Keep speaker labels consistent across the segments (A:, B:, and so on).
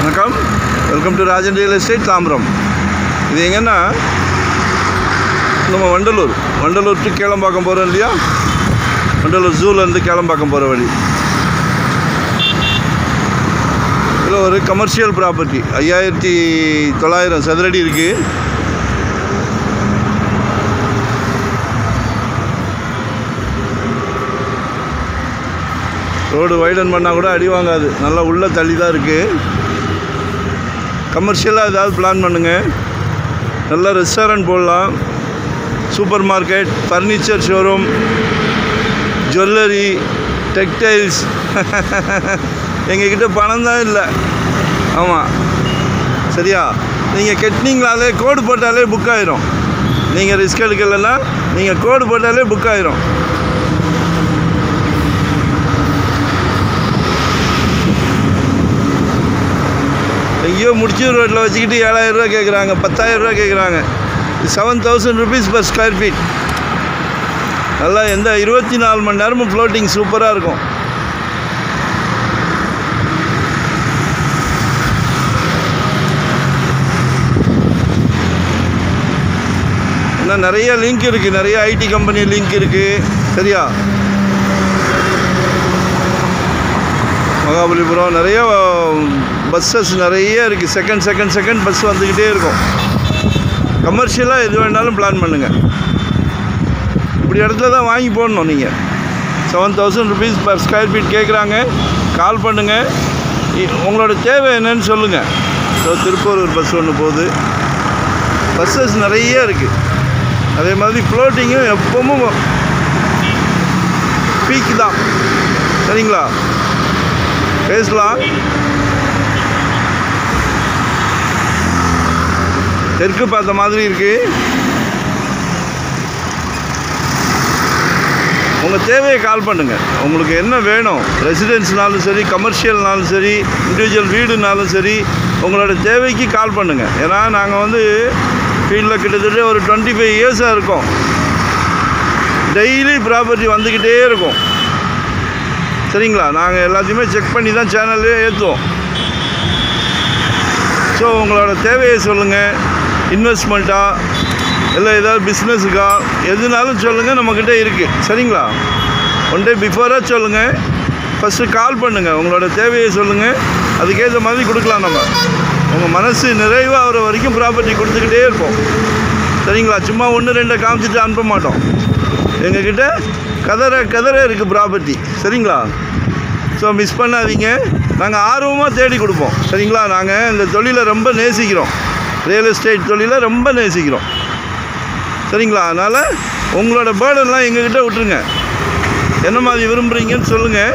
A: வணக்கம் welcome to Rajan real estate Tambaram இது எங்கன்னா நம்ம வண்டலூர் வண்டலூர் டு கேளம்பாக்கம் போகிறோம் இல்லையா வண்டலூர் ஜூலேருந்து கேளம்பாக்கம் போகிற வழி இதில் ஒரு கமர்ஷியல் ப்ராப்பர்ட்டி ஐயாயிரத்தி தொள்ளாயிரம் சதுரடி இருக்குது ரோடு வைடன் பண்ணால் கூட அடி வாங்காது நல்லா உள்ள தள்ளி தான் இருக்குது கமர்ஷியலாக ஏதாவது பிளான் பண்ணுங்கள் நல்ல ரெஸ்டாரண்ட் போடலாம் supermarket furniture showroom jewellery textiles எங்ககிட்ட பணம் தான் இல்லை ஆமாம் சரியா நீங்கள் கெட்டினீங்களாலே கோடு போட்டாலே புக் ஆயிரும் நீங்கள் ரிஸ்க் எடுக்கலைன்னா நீங்கள் கோடு போட்டாலே புக் ஆயிரும் எங்கேயோ முடிச்சூர் ரோட்டில் வச்சுக்கிட்டு ஏழாயிரம் ரூபா கேட்குறாங்க பத்தாயிரம் ரூபா கேட்குறாங்க seven thousand rupees per square feet நல்லா எந்த இருபத்தி நாலு மணி நேரமும் ஃப்ளோட்டிங் சூப்பராக இருக்கும் இன்னும் நிறைய லிங்க் இருக்குது நிறைய ஐடி கம்பெனி லிங்க் இருக்குது சரியா மகாபலிபுரம் நிறைய பஸ்ஸஸ் நிறைய இருக்குது செகண்ட் செகண்ட் செகண்ட் பஸ் வந்துக்கிட்டே இருக்கும் கமர்ஷியலாக எது வேணாலும் பிளான் பண்ணுங்கள் இப்படி இடத்துல தான் வாங்கி போடணும் நீங்கள் seven thousand rupees per square feet கேட்குறாங்க கால் பண்ணுங்கள் இ- உங்களோட தேவை என்னன்னு சொல்லுங்கள் ஸோ திருப்பூர் பஸ் ஒன்று போகுது பஸ்ஸஸ் நிறைய இருக்குது அதே மாதிரி ஃப்ளோட்டிங்கும் எப்பவும் பீக் தான் சரிங்களா பேசலாம் தெற்கு பார்த்த மாதிரி இருக்கு உங்கள் தேவையை கால் பண்ணுங்கள் உங்களுக்கு என்ன வேணும் ரெசிடென்ஸ்னாலும் சரி கமர்ஷியல்னாலும் சரி இண்டிவிஜுவல் வீடுனாலும் சரி உங்களோட தேவைக்கு கால் பண்ணுங்கள் ஏன்னா நாங்கள் வந்து ஃபீல்டில் கிட்டத்தட்ட ஒரு டுவெண்ட்டி ஃபைவ் இயர்ஸாக இருக்கோம் டெய்லி ப்ராப்பர்ட்டி வந்துக்கிட்டே இருக்கும் சரிங்களா நாங்கள் எல்லாத்தையுமே செக் பண்ணி தான் சேனல்லே ஏற்றுவோம் ஸோ உங்களோட தேவையை சொல்லுங்கள் இன்வெஸ்ட்மெண்ட்டா இல்லை ஏதாவது பிஸ்னஸுக்கா எதுனாலும் சொல்லுங்கள் நம்மக்கிட்ட இருக்குது சரிங்களா ஒன் டே பிஃபோராக சொல்லுங்கள் ஃபஸ்ட்டு கால் பண்ணுங்கள் உங்களோட தேவையை சொல்லுங்கள் அதுக்கேற்ற மாதிரி கொடுக்கலாம் நம்ம உங்கள் மனசு நிறைவாகிற வரைக்கும் ப்ராப்பர்ட்டி கொடுத்துக்கிட்டே இருப்போம் சரிங்களா சும்மா ஒன்று ரெண்டை காமிச்சிட்டு அனுப்ப மாட்டோம் எங்ககிட்ட கதற கதற இருக்குது ப்ராப்பர்ட்டி சரிங்களா ஸோ மிஸ் பண்ணாதீங்க நாங்கள் ஆர்வமாக தேடி கொடுப்போம் சரிங்களா நாங்கள் இந்த தொழிலை ரொம்ப நேசிக்கிறோம் ரியல் எஸ்டேட் தொழிலை ரொம்ப நேசிக்கிறோம் சரிங்களா அதனால் உங்களோட பேர்டெல்லாம் எங்ககிட்ட விட்டுருங்க என்ன மாதிரி விரும்புகிறீங்கன்னு சொல்லுங்கள்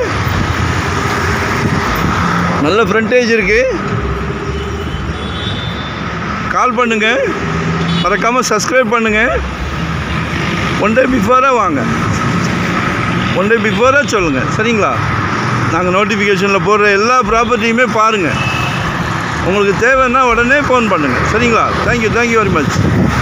A: நல்ல ஃப்ரண்டேஜ் இருக்குது கால் பண்ணுங்கள் மறக்காமல் சப்ஸ்கிரைப் பண்ணுங்கள் ஒன் டே பிஃபோராக வாங்க ஒன் டே பிஃபோராக சொல்லுங்கள் சரிங்களா நாங்கள் நோட்டிஃபிகேஷனில் போடுற எல்லா ப்ராப்பர்ட்டியுமே பாருங்கள் உங்களுக்கு தேவைன்னா உடனே ஃபோன் பண்ணுங்கள் சரிங்களா தேங்க்யூ தேங்க்யூ வெரி மச்